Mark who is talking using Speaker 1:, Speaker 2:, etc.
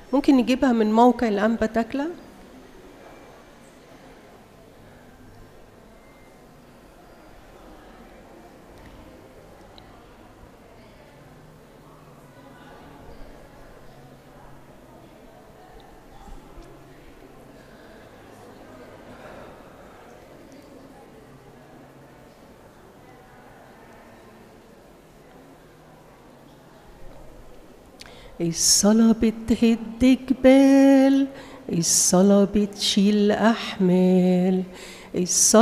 Speaker 1: ممكن نجيبها من موقع الأنبا تاكلة الصلاة بتهد جبال الصلاة بتشيل أحمال الصلاة